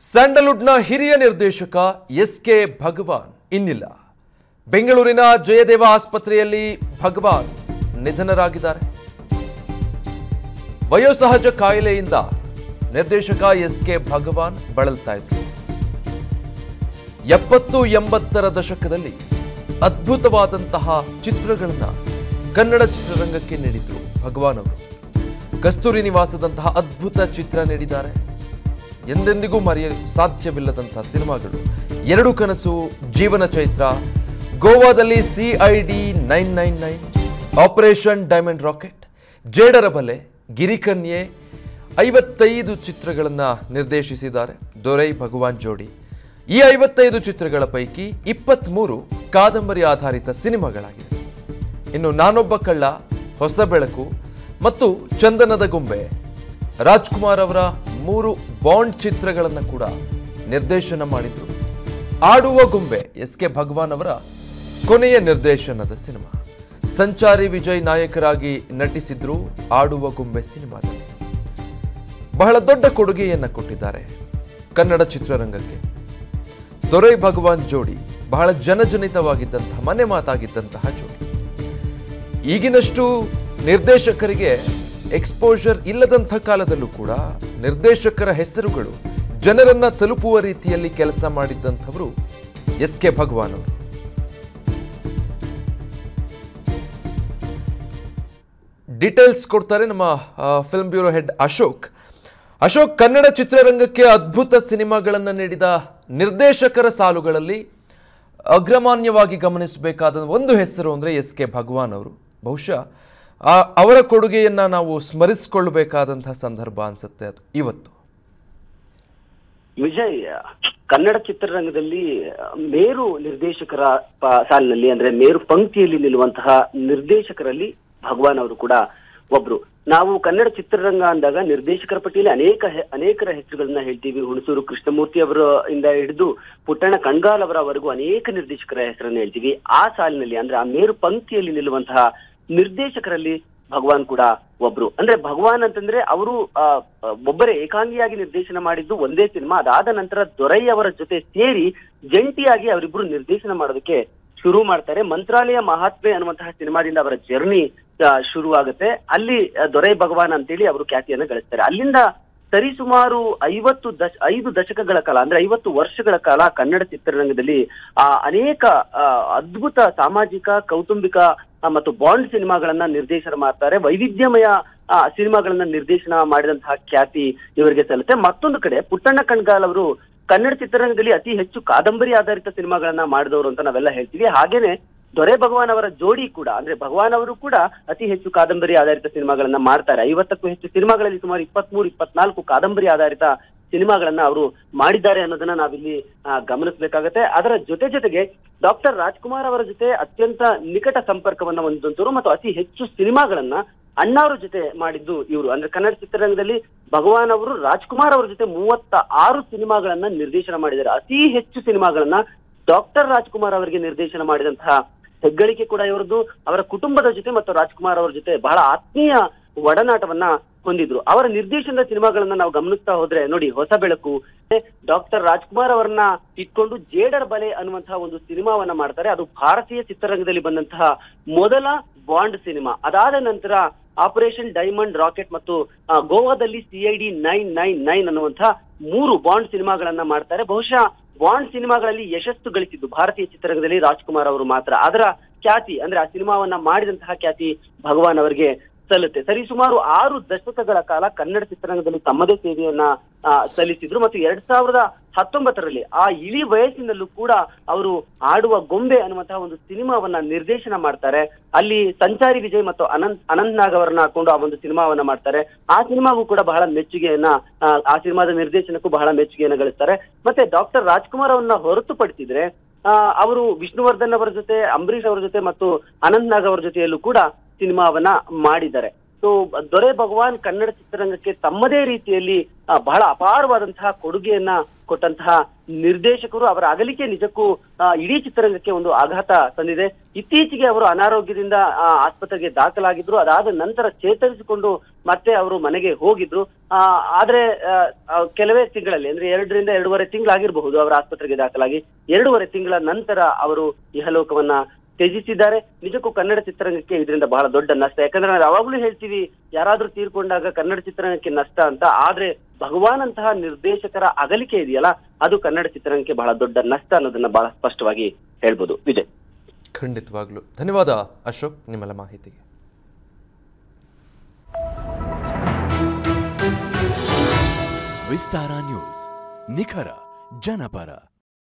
ಸ್ಯಾಂಡಲ್ವುಡ್ನ ಹಿರಿಯ ನಿರ್ದೇಶಕ S K ಭಗವಾನ್ ಇನ್ನಿಲ್ಲ ಬೆಂಗಳೂರಿನ ಜಯದೇವ ಆಸ್ಪತ್ರೆಯಲ್ಲಿ ಭಗವಾನ್ ನಿಧನರಾಗಿದ್ದಾರೆ ವಯೋಸಹಜ ಕಾಯಿಲೆಯಿಂದ ನಿರ್ದೇಶಕ ಎಸ್ ಕೆ ಭಗವಾನ್ ಬಳಲ್ತಾ ಇದ್ರು ಎಪ್ಪತ್ತು ಎಂಬತ್ತರ ದಶಕದಲ್ಲಿ ಅದ್ಭುತವಾದಂತಹ ಚಿತ್ರಗಳನ್ನ ಕನ್ನಡ ಚಿತ್ರರಂಗಕ್ಕೆ ನೀಡಿದ್ರು ಭಗವಾನ್ ಅವರು ಕಸ್ತೂರಿ ನಿವಾಸದಂತಹ ಅದ್ಭುತ ಚಿತ್ರ ನೀಡಿದ್ದಾರೆ ಎಂದೆಂದಿಗೂ ಮರೆಯಲು ಸಾಧ್ಯವಿಲ್ಲದಂತಹ ಸಿನಿಮಾಗಳು ಎರಡು ಕನಸು ಜೀವನ ಚೈತ್ರ ಗೋವಾದಲ್ಲಿ C I D nine nine nine operation diamond racket Jedara Bale Girikanye ಐವತ್ತೈದು ಚಿತ್ರಗಳನ್ನು ನಿರ್ದೇಶಿಸಿದ್ದಾರೆ ದೊರೈ ಭಗವಾನ್ ಜೋಡಿ ಈ ಐವತ್ತೈದು ಚಿತ್ರಗಳ ಪೈಕಿ ಇಪ್ಪತ್ತ್ಮೂರು ಕಾದಂಬರಿ ಆಧಾರಿತ ಸಿನಿಮಾಗಳಾಗಿವೆ ಇನ್ನು ನಾನೊಬ್ಬ ಕಳ್ಳ ಹೊಸ ಬೆಳಕು ಮತ್ತು ಚಂದನದ ಗೊಂಬೆ ರಾಜ್ಕುಮಾರ್ ಅವರ ಮೂರು ಬಾಂಡ್ ಚಿತ್ರಗಳನ್ನು ಕೂಡ ನಿರ್ದೇಶನ ಮಾಡಿದ್ರು ಆಡುವ ಗೊಂಬೆ ಎಸ್ ಕೆ ಭಗವಾನ್ ಅವರ ಕೊನೆಯ ನಿರ್ದೇಶನದ ಸಿನಿಮಾ ಸಂಚಾರಿ ವಿಜಯ್ ನಾಯಕರಾಗಿ ನಟಿಸಿದ್ರು ಆಡುವ ಗೊಂಬೆ ಸಿನಿಮಾದಲ್ಲಿ ಬಹಳ ದೊಡ್ಡ ಕೊಡುಗೆಯನ್ನ ಕೊಟ್ಟಿದ್ದಾರೆ ಕನ್ನಡ ಚಿತ್ರರಂಗಕ್ಕೆ ದೊರೈ ಭಗವಾನ್ ಜೋಡಿ ಬಹಳ ಜನಜನಿತವಾಗಿದ್ದಂತಹ ಮನೆ ಮಾತಾಗಿದ್ದಂತಹ ಜೋಡಿ ಈಗಿನಷ್ಟು ನಿರ್ದೇಶಕರಿಗೆ ಎಕ್ಸ್ಪೋಜರ್ ಇಲ್ಲದಂಥ ಕಾಲದಲ್ಲೂ ಕೂಡ ನಿರ್ದೇಶಕರ ಹೆಸರುಗಳು ಜನರನ್ನ ತಲುಪುವ ರೀತಿಯಲ್ಲಿ ಕೆಲಸ ಮಾಡಿದ್ದಂಥವರು ಎಸ್ ಕೆ ಭಗವಾನ್ ಅವರು ಡೀಟೇಲ್ಸ್ ಕೊಡ್ತಾರೆ ನಮ್ಮ film bureau head Ashok Ashok Kannada ಚಿತ್ರರಂಗಕ್ಕೆ ಅದ್ಭುತ ಸಿನಿಮಾಗಳನ್ನು ನೀಡಿದ ನಿರ್ದೇಶಕರ ಸಾಲುಗಳಲ್ಲಿ ಅಗ್ರಮಾನ್ಯವಾಗಿ ಗಮನಿಸಬೇಕಾದ ಒಂದು ಹೆಸರು ಅಂದರೆ ಎಸ್ ಕೆ ಭಗವಾನ್ ಅವರು ಬಹುಶಃ ಆ ಅವರ ಕೊಡುಗೆಯನ್ನು ನಾವು ಸ್ಮರಿಸಿಕೊಳ್ಳಬೇಕಾದಂತಹ ಸಂದರ್ಭ ಅನ್ಸುತ್ತೆ ಅದು ಇವತ್ತು ವಿಜಯ್ ಕನ್ನಡ ಚಿತ್ರರಂಗದಲ್ಲಿ ಮೇರು ನಿರ್ದೇಶಕರ ಪ- ಸಾಲಿನಲ್ಲಿ ಅಂದ್ರೆ ಮೇರು ಪಂಕ್ತಿಯಲ್ಲಿ ನಿಲ್ಲುವಂತಹ ನಿರ್ದೇಶಕರಲ್ಲಿ ಭಗವಾನ್ ಅವರು ಕೂಡ ಒಬ್ರು ನಾವು ಕನ್ನಡ ಚಿತ್ರರಂಗ ಅಂದಾಗ ನಿರ್ದೇಶಕರ ಪಟ್ಟಿಯಲ್ಲಿ ಅನೇಕ ಹೆ- ಅನೇಕರ ಹೆಸರುಗಳನ್ನ ಹೇಳ್ತೀವಿ ಹುಣಸೂರು ಕೃಷ್ಣಮೂರ್ತಿ ಅವರ ಇಂದ ಹಿಡಿದು ಪುಟ್ಟಣ್ಣ ಕಣ್ಗಾಲ್ ಅವರವರೆಗೂ ಅನೇಕ ನಿರ್ದೇಶಕರ ಹೆಸರನ್ನ ಹೇಳ್ತೀವಿ ಆ ಸಾಲಿನಲ್ಲಿ ಅಂದ್ರೆ ಆ ಮೇರು ಪಂಕ್ತಿಯಲ್ಲಿ ನಿಲ್ಲುವಂತಹ ನಿರ್ದೇಶಕರಲ್ಲಿ ಭಗವಾನ್ ಕೂಡ ಒಬ್ರು ಅಂದ್ರೆ ಭಗವಾನ್ ಅಂತಂದ್ರೆ ಅವರು ಆ, ಆ, ಒಬ್ಬರೇ ಏಕಾಂಗಿಯಾಗಿ ನಿರ್ದೇಶನ ಮಾಡಿದ್ದು ಒಂದೇ ಸಿನಿಮಾ ಅದಾದ ನಂತರ ದೊರೈ ಅವರ ಜೊತೆ ಸೇರಿ ಜಂಟಿಯಾಗಿ ಅವರಿಬ್ರು ನಿರ್ದೇಶನ ಮಾಡೋದಕ್ಕೆ ಶುರು ಮಾಡ್ತಾರೆ ಮಂತ್ರಾಲಯ ಮಹಾತ್ಮೆ ಅನ್ನುವಂತಹ ಸಿನಿಮಾದಿಂದ ಅವರ ಜರ್ನಿ ಶುರು ಆಗುತ್ತೆ ಅಲ್ಲಿ ಆ, ದೊರೈ ಭಗವಾನ್ ಅಂತೇಳಿ ಅವರು ಖ್ಯಾತಿಯನ್ನ ಗಳಿಸ್ತಾರೆ ಅಲ್ಲಿಂದ ಸರಿಸುಮಾರು ಐವತ್ತು ದಶ ಐದು ದಶಕಗಳ ಕಾಲ ಅಂದ್ರೆ ಐವತ್ತು ವರ್ಷಗಳ ಕಾಲ ಕನ್ನಡ ಚಿತ್ರರಂಗದಲ್ಲಿ ಆ ಅನೇಕ ಆ, ಅದ್ಭುತ ಸಾಮಾಜಿಕ ಕೌಟುಂಬಿಕ ಆ, ಮತ್ತು ಬಾಂಡ್ ಸಿನಿಮಾಗಳನ್ನ ನಿರ್ದೇಶನ ಮಾಡ್ತಾರೆ ವೈವಿಧ್ಯಮಯ ಆ, ಸಿನಿಮಾಗಳನ್ನ ನಿರ್ದೇಶನ ಮಾಡಿದಂತಹ ಖ್ಯಾತಿ ಇವರಿಗೆ ಸಲ್ಲುತ್ತೆ ಮತ್ತೊಂದು ಕಡೆ ಪುಟ್ಟಣ್ಣ ಕಣ್ಗಾಲ್ ಅವರು ಕನ್ನಡ ಚಿತ್ರರಂಗದಲ್ಲಿ ಅತಿ ಹೆಚ್ಚು ಕಾದಂಬರಿ ಆಧಾರಿತ ಸಿನಿಮಾಗಳನ್ನ ಮಾಡಿದವರು ಅಂತ ನಾವೆಲ್ಲ ಹೇಳ್ತೀವಿ ಹಾಗೇನೆ ದೊರೆ ಭಗವಾನ್ ಅವರ ಜೋಡಿ ಕೂಡ ಅಂದ್ರೆ ಭಗವಾನ್ ಅವರು ಕೂಡ ಅತಿ ಹೆಚ್ಚು ಕಾದಂಬರಿ ಆಧಾರಿತ ಸಿನಿಮಾಗಳನ್ನ ಮಾಡ್ತಾರೆ ಐವತ್ತಕ್ಕೂ ಹೆಚ್ಚು ಸಿನಿಮಾಗಳಲ್ಲಿ ಸುಮಾರು ಇಪ್ಪತ್ಮೂರು ಇಪ್ಪತ್ನಾಲ್ಕು ಕಾದಂಬರಿ ಆಧಾರಿತ ಸಿನಿಮಾಗಳನ್ನ ಅವರು ಮಾಡಿದ್ದಾರೆ ಅನ್ನೋದನ್ನ ನಾವಿಲ್ಲಿ ಆ, ಗಮನಿಸಬೇಕಾಗತ್ತೆ ಅದರ ಜೊತೆ ಜೊತೆಗೆ ಡಾಕ್ಟರ್ ರಾಜ್ಕುಮಾರ್ ಅವರ ಜೊತೆ ಅತ್ಯಂತ ನಿಕಟ ಸಂಪರ್ಕವನ್ನ ಹೊಂದಿದಂತರು ಮತ್ತು ಅತಿ ಹೆಚ್ಚು ಸಿನಿಮಾಗಳನ್ನ ಅಣ್ಣಾವ್ರ ಜೊತೆ ಮಾಡಿದ್ದು ಇವರು ಅಂದ್ರೆ ಕನ್ನಡ ಚಿತ್ರರಂಗದಲ್ಲಿ ಭಗವಾನ್ ಅವರು ರಾಜ್ಕುಮಾರ್ ಅವರ ಜೊತೆ ಮೂವತ್ತ ಆರು ಸಿನಿಮಾಗಳನ್ನ ನಿರ್ದೇಶನ ಮಾಡಿದ್ದಾರೆ ಅತಿ ಹೆಚ್ಚು ಸಿನಿಮಾಗಳನ್ನ ಡಾಕ್ಟರ್ ರಾಜ್ಕುಮಾರ್ ಅವರಿಗೆ ನಿರ್ದೇಶನ ಮಾಡಿದಂತಹ ಹೆಗ್ಗಳಿಕೆ ಕೂಡ ಇವರದ್ದು ಅವರ ಕುಟುಂಬದ ಜೊತೆ ಮತ್ತು ರಾಜ್ಕುಮಾರ್ ಅವರ ಜೊತೆ ಬಹಳ ಆತ್ಮೀಯ ಒಡನಾಟವನ್ನ ಹೊಂದಿದ್ರು ಅವರ ನಿರ್ದೇಶನದ ಸಿನಿಮಾಗಳನ್ನ ನಾವು ಗಮನಿಸ್ತಾ ಹೋದ್ರೆ ನೋಡಿ ಹೊಸ ಬೆಳಕು ಡಾಕ್ಟರ್ ರಾಜ್ಕುಮಾರ್ ಅವರನ್ನ ಇಟ್ಕೊಂಡು ಜೇಡರ್ ಬಲೆ ಅನ್ನುವಂತಹ ಒಂದು ಸಿನಿಮಾವನ್ನ ಮಾಡ್ತಾರೆ ಅದು ಭಾರತೀಯ ಚಿತ್ರರಂಗದಲ್ಲಿ ಬಂದಂತಹ ಮೊದಲ ಬಾಂಡ್ ಸಿನಿಮಾ ಅದಾದ ನಂತರ ಆಪರೇಷನ್ ಡೈಮಂಡ್ ರಾಕೆಟ್ ಮತ್ತು ಆ, ಗೋವಾದಲ್ಲಿ ಸಿಐಡಿ ನೈನ್ ನೈನ್ ನೈನ್ ಅನ್ನುವಂತಹ ಮೂರು ಬಾಂಡ್ ಸಿನಿಮಾಗಳನ್ನ ಮಾಡ್ತಾರೆ ಬಹುಶಃ ಬಾಂಡ್ ಸಿನಿಮಾಗಳಲ್ಲಿ ಯಶಸ್ಸು ಗಳಿಸಿದ್ದು ಭಾರತೀಯ ಚಿತ್ರರಂಗದಲ್ಲಿ ರಾಜ್ಕುಮಾರ್ ಅವರು ಮಾತ್ರ ಅದರ ಖ್ಯಾತಿ ಅಂದ್ರೆ ಆ ಸಿನಿಮಾವನ್ನ ಮಾಡಿದಂತಹ ಖ್ಯಾತಿ ಭಗವಾನ್ ಅವರಿಗೆ ಸಲ್ಲುತ್ತೆ ಸರಿಸುಮಾರು ಆರು ದಶಕಗಳ ಕಾಲ ಕನ್ನಡ ಚಿತ್ರರಂಗದಲ್ಲಿ ತಮ್ಮದೇ ಸೇವೆಯನ್ನ ಆ, ಸಲ್ಲಿಸಿದ್ರು ಮತ್ತು ಎರಡ್ ಸಾವಿರದ ಹತ್ತೊಂಬತ್ತರಲ್ಲಿ ಆ ಇಳಿ ವಯಸ್ಸಿನಲ್ಲೂ ಕೂಡ ಅವರು ಆಡುವ ಗೊಂಬೆ ಅನ್ನುವಂತಹ ಒಂದು ಸಿನಿಮಾವನ್ನ ನಿರ್ದೇಶನ ಮಾಡ್ತಾರೆ ಅಲ್ಲಿ ಸಂಚಾರಿ ವಿಜಯ್ ಮತ್ತು ಅನಂತ್ ಅನಂತ್ ನಾಗ್ ಅವರನ್ನ ಹಾಕೊಂಡು ಆ ಒಂದು ಸಿನಿಮಾವನ್ನ ಮಾಡ್ತಾರೆ ಆ ಸಿನಿಮಾಗೂ ಕೂಡ ಬಹಳ ಮೆಚ್ಚುಗೆಯನ್ನ ಆ, ಆ ಸಿನಿಮಾದ ನಿರ್ದೇಶನಕ್ಕೂ ಬಹಳ ಮೆಚ್ಚುಗೆಯನ್ನ ಗಳಿಸ್ತಾರೆ ಮತ್ತೆ ಡಾಕ್ಟರ್ ರಾಜ್ಕುಮಾರ್ ಅವರನ್ನ ಹೊರತುಪಡಿಸಿದ್ರೆ ಆ, ಅವರು ವಿಷ್ಣುವರ್ಧನ್ ಅವರ ಜೊತೆ ಅಂಬರೀಷ್ ಅವರ ಜೊತೆ ಮತ್ತು ಅನಂತ್ ನಾಗ್ ಅವರ ಜೊತೆಯಲ್ಲೂ ಕೂಡ ಸಿನಿಮಾವನ್ನ ಮಾಡಿದ್ದಾರೆ ಸೊ ದೊರೆ ಭಗವಾನ್ ಕನ್ನಡ ಚಿತ್ರರಂಗಕ್ಕೆ ತಮ್ಮದೇ ರೀತಿಯಲ್ಲಿ ಆ, ಬಹಳ ಅಪಾರವಾದಂತಹ ಕೊಡುಗೆಯನ್ನ ಕೊಟ್ಟಂತಹ ನಿರ್ದೇಶಕರು ಅವರ ಅಗಲಿಕೆ ನಿಜಕ್ಕೂ ಆ, ಇಡೀ ಚಿತ್ರರಂಗಕ್ಕೆ ಒಂದು ಆಘಾತ ತಂದಿದೆ ಇತ್ತೀಚೆಗೆ ಅವರು ಅನಾರೋಗ್ಯದಿಂದ ಆ, ಆಸ್ಪತ್ರೆಗೆ ದಾಖಲಾಗಿದ್ರು ಅದಾದ ನಂತರ ಚೇತರಿಸಿಕೊಂಡು ಮತ್ತೆ ಅವರು ಮನೆಗೆ ಹೋಗಿದ್ರು ಆ, ಆದ್ರೆ ಆ, ಆ, ಕೆಲವೇ ತಿಂಗಳಲ್ಲಿ ಅಂದ್ರೆ ಎರಡರಿಂದ ಎರಡೂವರೆ ತಿಂಗಳಾಗಿರಬಹುದು ಅವರ ಆಸ್ಪತ್ರೆಗೆ ದಾಖಲಾಗಿ ಎರಡೂವರೆ ತಿಂಗಳ ನಂತರ ಅವರು ಇಹಲೋಕವನ್ನ ತ್ಯಜಿಸಿದ್ದಾರೆ ನಿಜಕ್ಕೂ ಕನ್ನಡ ಚಿತ್ರರಂಗಕ್ಕೆ ಇದರಿಂದ ಬಹಳ ದೊಡ್ಡ ನಷ್ಟ ಯಾಕಂದ್ರೆ ನಾವು ಯಾವಾಗ್ಲೂ ಹೇಳ್ತೀವಿ ಯಾರಾದ್ರೂ ತೀರ್ಕೊಂಡಾಗ ಕನ್ನಡ ಚಿತ್ರರಂಗಕ್ಕೆ ನಷ್ಟ ಅಂತ ಆದ್ರೆ ಭಗವಾನ್ ಅಂತಹ ನಿರ್ದೇಶಕರ ಅಗಲಿಕೆ ಇದೆಯಲ್ಲ ಅದು ಕನ್ನಡ ಚಿತ್ರರಂಗಕ್ಕೆ ಬಹಳ ದೊಡ್ಡ ನಷ್ಟ ಅನ್ನೋದನ್ನ ಬಹಳ ಸ್ಪಷ್ಟವಾಗಿ ಹೇಳ್ಬೋದು ವಿಜಯ್ ಖಂಡಿತವಾಗ್ಲೂ ಧನ್ಯವಾದ ಅಶೋಕ್ ನಿಮ್ಮೆಲ್ಲ ಮಾಹಿತಿಗೆ ವಿಸ್ತಾರ ನ್ಯೂಸ್ ನಿಖರ ಜನಪರ